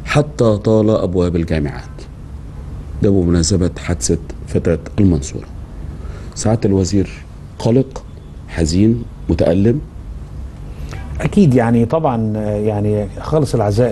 حتى طال أبواب الجامعات ده بمناسبة حادثة فتاة المنصورة سعادة الوزير قلق حزين متألم اكيد يعني طبعا يعني خالص العزاء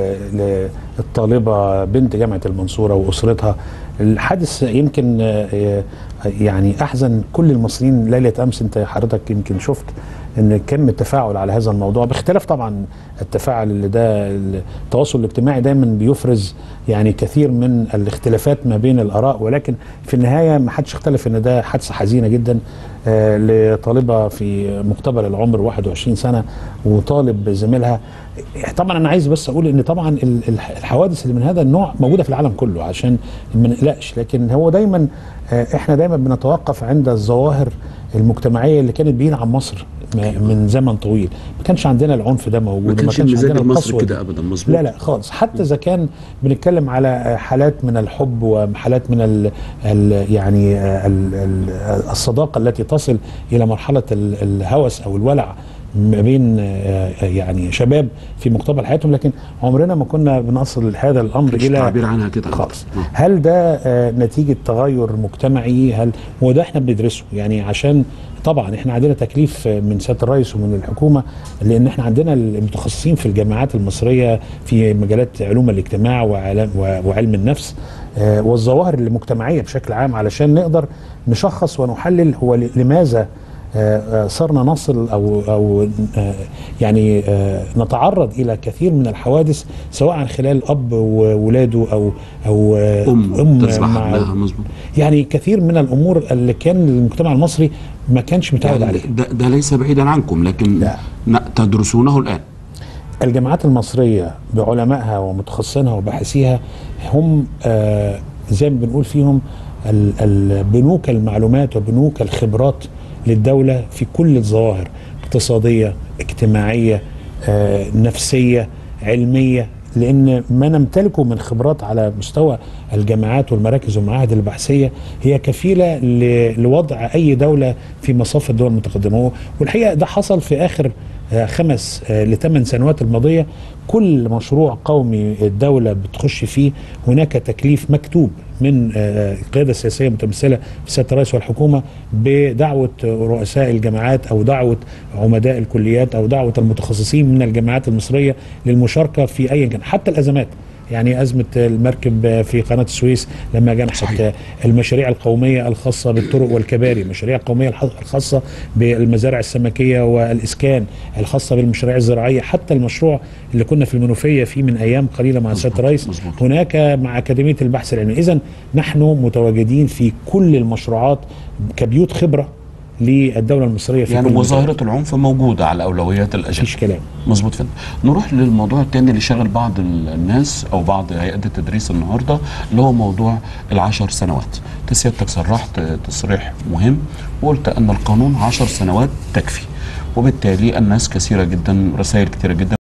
لل- للطالبه بنت جامعه المنصوره واسرتها الحادث يمكن آه، يعني احزن كل المصريين ليله امس انت حضرتك يمكن شفت ان كم التفاعل على هذا الموضوع باختلاف طبعا التفاعل اللي ده التواصل الاجتماعي دايما بيفرز يعني كثير من الاختلافات ما بين الاراء ولكن في النهايه ما حدش اختلف ان ده حادثه حزينه جدا آه، لطالبه في مقتبل العمر 21 سنه وطالب زميلها طبعا انا عايز بس اقول ان طبعا ال- الح- الحوادث اللي من هذا النوع موجوده في العالم كله عشان ما نقلقش لكن هو دايما آه، احنا دايما بنتوقف عند الظواهر المجتمعيه اللي كانت بعيده عن مصر م- من زمن طويل ما كانش عندنا العنف ده موجود ما وما كانش كانش المزاج عندنا المصري القسوة دي. كده أبدا مظبوط لا لا خالص حتى اذا كان بنتكلم على حالات من الحب وحالات من ال ال يعني ال ال الصداقه التي تصل الى مرحله ال- الهوس او الولع ما بين آه، يعني شباب في مقتبل حياتهم لكن عمرنا ما كنا بنصل هذا الامر مفيش الى تعبير عنها كده خالص آه. هل ده آه، نتيجه تغير مجتمعي هل وده احنا بندرسه يعني عشان طبعا احنا عندنا تكليف آه، من سياده الرئيس ومن الحكومه لان احنا عندنا المتخصصين في الجامعات المصريه في مجالات علوم الاجتماع وعلم و- وعلم النفس آه، والظواهر المجتمعيه بشكل عام علشان نقدر نشخص ونحلل هو ل- لماذا آه، آه، صرنا نصل او او آه، يعني آه، نتعرض الى كثير من الحوادث سواء عن خلال اب وولاده او او آه، أم تذبح مع- ابنها مظبوط يعني كثير من الامور اللي كان المجتمع المصري ما كانش متعود يعني عليها ده, ده ليس بعيدا عنكم لكن لا. ن- تدرسونه الآن الجامعات المصريه بعلمائها ومتخصصينها وباحثيها هم آه زي ما بنقول فيهم ال- ال- بنوك المعلومات وبنوك الخبرات للدوله في كل الظواهر اقتصاديه اجتماعيه آه نفسيه علميه لان ما نمتلكه من خبرات على مستوى الجامعات والمراكز والمعاهد البحثيه هي كفيله ل- لوضع اي دوله في مصاف الدول المتقدمه والحقيقه ده حصل في اخر آه، خمس آه، لثمان سنوات الماضيه كل مشروع قومي الدوله بتخش فيه هناك تكليف مكتوب من آه، القياده السياسيه المتمثله في سياده الرئيس والحكومه بدعوه رؤساء الجامعات او دعوه عمداء الكليات او دعوه المتخصصين من الجامعات المصريه للمشاركه في اي كان حتى الازمات يعني أزمة المركب في قناة السويس لما جنحت صحيح. المشاريع القومية الخاصة بالطرق والكباري المشاريع القومية الح- الخاصة بالمزارع السمكية والإسكان الخاصة بالمشاريع الزراعية حتى المشروع اللي كنا في المنوفية فيه من أيام قليلة مع سيادة الرئيس مظبوط. هناك مع أكاديمية البحث العلمي إذا نحن متواجدين في كل المشروعات كبيوت خبرة للدولة المصرية في يعني كل مجال. وظاهرة العنف موجودة على أولويات الأجندة مفيش كلام مظبوط فندم نروح للموضوع الثاني اللي شغل بعض ال- الناس او بعض هيئات التدريس النهارده اللي هو موضوع العشر سنوات انت سيادتك صرحت تصريح مهم وقلت ان القانون عشر سنوات تكفي وبالتالي الناس كثيره جدا رسائل كثيره جدا